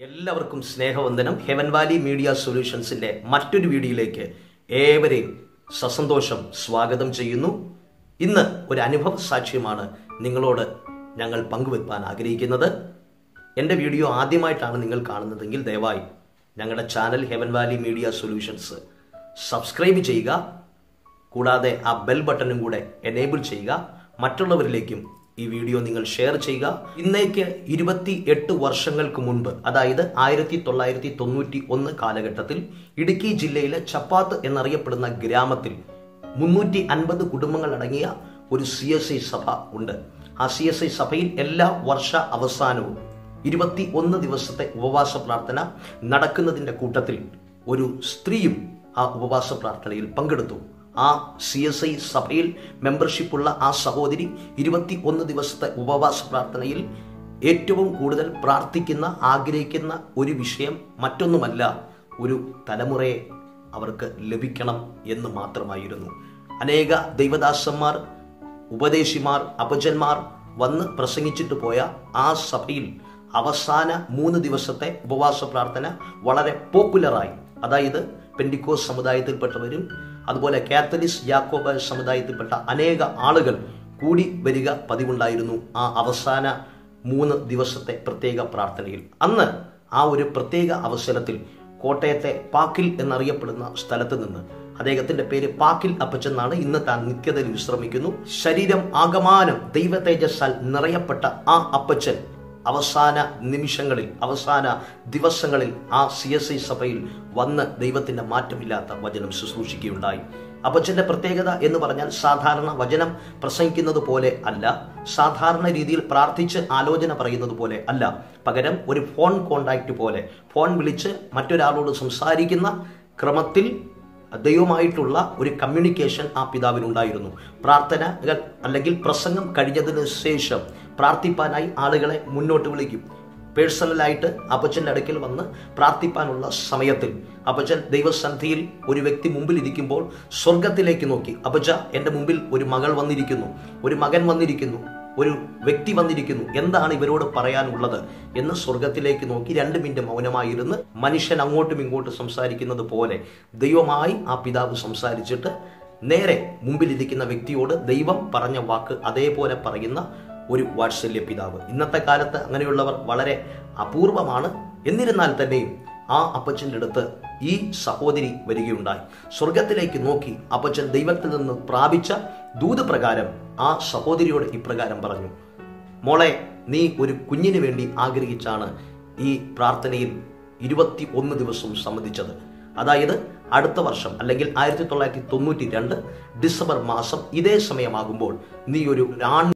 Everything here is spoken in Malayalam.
എല്ലാവർക്കും സ്നേഹവന്ദനം ഹെവൻ വാലി മീഡിയ സൊല്യൂഷൻസിന്റെ മറ്റൊരു വീഡിയോയിലേക്ക് ഏവരെയും സസന്തോഷം സ്വാഗതം ചെയ്യുന്നു ഇന്ന് ഒരു അനുഭവ സാക്ഷ്യമാണ് നിങ്ങളോട് ഞങ്ങൾ പങ്കുവെക്കാൻ ആഗ്രഹിക്കുന്നത് എൻ്റെ വീഡിയോ ആദ്യമായിട്ടാണ് നിങ്ങൾ കാണുന്നതെങ്കിൽ ദയവായി ഞങ്ങളുടെ channel heaven valley media solutions subscribe ചെയ്യുക കൂടാതെ ആ ബെൽ ബട്ടണും കൂടെ എനേബിൾ ചെയ്യുക മറ്റുള്ളവരിലേക്കും ഈ വീഡിയോ നിങ്ങൾ ഷെയർ ചെയ്യുക ഇന്നേക്ക് ഇരുപത്തി എട്ട് വർഷങ്ങൾക്ക് മുൻപ് അതായത് ആയിരത്തി തൊള്ളായിരത്തി തൊണ്ണൂറ്റി ഒന്ന് കാലഘട്ടത്തിൽ ഇടുക്കി ജില്ലയിലെ ചപ്പാത്ത് എന്നറിയപ്പെടുന്ന ഗ്രാമത്തിൽ മുന്നൂറ്റി അൻപത് കുടുംബങ്ങൾ അടങ്ങിയ ഒരു സി എസ് ഐ സഭ ഉണ്ട് ആ സി എസ് ഐ സഭയിൽ എല്ലാ വർഷ അവസാനവും ഇരുപത്തി ഒന്ന് ദിവസത്തെ ഉപവാസ പ്രാർത്ഥന നടക്കുന്നതിന്റെ കൂട്ടത്തിൽ ഒരു സ്ത്രീയും ആ ഉപവാസ പ്രാർത്ഥനയിൽ പങ്കെടുത്തു ആ സി എസ് ഐ സഭയിൽ മെമ്പർഷിപ്പുള്ള ആ സഹോദരി ഇരുപത്തി ഒന്ന് ദിവസത്തെ ഉപവാസ പ്രാർത്ഥനയിൽ ഏറ്റവും കൂടുതൽ പ്രാർത്ഥിക്കുന്ന ആഗ്രഹിക്കുന്ന ഒരു വിഷയം മറ്റൊന്നുമല്ല ഒരു തലമുറയെ അവർക്ക് ലഭിക്കണം എന്ന് മാത്രമായിരുന്നു അനേക ദൈവദാസന്മാർ ഉപദേശിമാർ അപജന്മാർ വന്ന് പ്രസംഗിച്ചിട്ട് പോയ ആ സഭയിൽ അവസാന മൂന്ന് ദിവസത്തെ ഉപവാസ പ്രാർത്ഥന വളരെ പോപ്പുലറായി അതായത് പെൻഡിക്കോസ് സമുദായത്തിൽപ്പെട്ടവരും അതുപോലെ കാത്തലിസ് യാക്കോബ സമുദായത്തിൽപ്പെട്ട അനേക ആളുകൾ കൂടി വരിക പതിവുണ്ടായിരുന്നു ആ അവസാന മൂന്ന് ദിവസത്തെ പ്രത്യേക പ്രാർത്ഥനയിൽ അന്ന് ആ ഒരു പ്രത്യേക അവസരത്തിൽ കോട്ടയത്തെ പാക്കിൽ എന്നറിയപ്പെടുന്ന സ്ഥലത്ത് നിന്ന് അദ്ദേഹത്തിന്റെ പേര് പാക്കിൽ അപ്പച്ചെന്നാണ് ഇന്ന് താൻ നിത്യതയിൽ വിശ്രമിക്കുന്നു ശരീരം ആകമാനം ദൈവ തേജസ്സാൽ നിറയപ്പെട്ട ആ അപ്പച്ചൻ അവസാന നിമിഷങ്ങളിൽ അവസാന ദിവസങ്ങളിൽ ആ സി എസ് ഐ സഭയിൽ വന്ന് ദൈവത്തിന്റെ മാറ്റമില്ലാത്ത വചനം ശുശ്രൂഷിക്കുകയുണ്ടായി അപ്പച്ചന്റെ പ്രത്യേകത എന്ന് പറഞ്ഞാൽ സാധാരണ വചനം പ്രസംഗിക്കുന്നത് പോലെ അല്ല സാധാരണ രീതിയിൽ പ്രാർത്ഥിച്ച് ആലോചന പറയുന്നത് പോലെ അല്ല പകരം ഒരു ഫോൺ കോണ്ടാക്ട് പോലെ ഫോൺ വിളിച്ച് മറ്റൊരാളോട് സംസാരിക്കുന്ന ക്രമത്തിൽ ദൈവമായിട്ടുള്ള ഒരു കമ്മ്യൂണിക്കേഷൻ ആ പിതാവിനുണ്ടായിരുന്നു പ്രാർത്ഥനകൾ അല്ലെങ്കിൽ പ്രസംഗം കഴിഞ്ഞതിന് ശേഷം പ്രാർത്ഥിപ്പാനായി ആളുകളെ മുന്നോട്ട് വിളിക്കും പേഴ്സണലായിട്ട് അപ്പച്ചൻ്റെ അടുക്കൽ വന്ന് പ്രാർത്ഥിപ്പാനുള്ള സമയത്തിൽ അപ്പച്ചൻ ദൈവസന്ധിയിൽ ഒരു വ്യക്തി മുമ്പിൽ ഇരിക്കുമ്പോൾ സ്വർഗത്തിലേക്ക് നോക്കി അപ്പച്ച എൻ്റെ മുമ്പിൽ ഒരു മകൾ വന്നിരിക്കുന്നു ഒരു മകൻ വന്നിരിക്കുന്നു ഒരു വ്യക്തി വന്നിരിക്കുന്നു എന്താണ് ഇവരോട് പറയാനുള്ളത് എന്ന് സ്വർഗത്തിലേക്ക് നോക്കി രണ്ട് മിനിറ്റ് മൗനമായിരുന്ന് മനുഷ്യൻ അങ്ങോട്ടും ഇങ്ങോട്ടും സംസാരിക്കുന്നത് പോലെ ദൈവമായി ആ പിതാവ് സംസാരിച്ചിട്ട് നേരെ മുമ്പിലിരിക്കുന്ന വ്യക്തിയോട് ദൈവം പറഞ്ഞ വാക്ക് അതേപോലെ പറയുന്ന ഒരു വാത്സല്യ പിതാവ് ഇന്നത്തെ കാലത്ത് അങ്ങനെയുള്ളവർ വളരെ അപൂർവമാണ് എന്നിരുന്നാൽ തന്നെയും ആ അപ്പച്ചൻ്റെ അടുത്ത് ഈ സഹോദരി വരികയുണ്ടായി സ്വർഗത്തിലേക്ക് നോക്കി അപ്പച്ചൻ ദൈവത്തിൽ നിന്ന് പ്രാപിച്ച ദൂത് പ്രകാരം ആ സഹോദരിയോട് ഇപ്രകാരം പറഞ്ഞു മോളെ നീ ഒരു കുഞ്ഞിന് വേണ്ടി ആഗ്രഹിച്ചാണ് ഈ പ്രാർത്ഥനയിൽ ഇരുപത്തി ഒന്ന് ദിവസവും സമ്മതിച്ചത് അതായത് അടുത്ത വർഷം അല്ലെങ്കിൽ ആയിരത്തി തൊള്ളായിരത്തി തൊണ്ണൂറ്റി രണ്ട് ഡിസംബർ മാസം ഇതേ സമയമാകുമ്പോൾ നീ ഒരു ആൺ